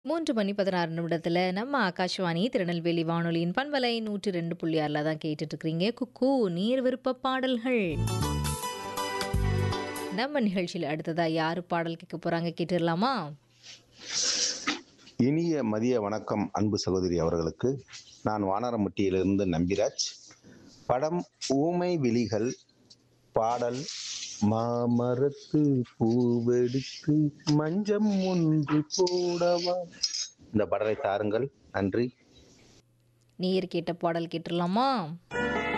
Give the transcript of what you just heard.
3 மணி 16 நிமிடத்துல நம்ம ஆகாஷவாணி திருநெல்வேலி வானொலியின் பண்பலை 102.6ல தான் கேட்டுட்டு இருக்கிறீங்க. குக்கூ நீர் விருப்ப பாடல்கள். நம்ம நிகழ்ச்சியில அடுத்ததா யாரு பாடல் கேட்க போறாங்க கேட்டுடலாமா? இனிய மதிய வணக்கம் அன்பு சகோதரி அவர்களுக்கு நான் வானரமுட்டியிலிருந்து நம்பிராஜ் படம் ஊமை விழிகள் பாடல் மாமரத்து பூவெடுத்து மஞ்சம் ஒன்று போடவா இந்த பாடலை தாருங்கள் நன்றி நீர் கேட்ட பாடல் கேட்டுடலாமா?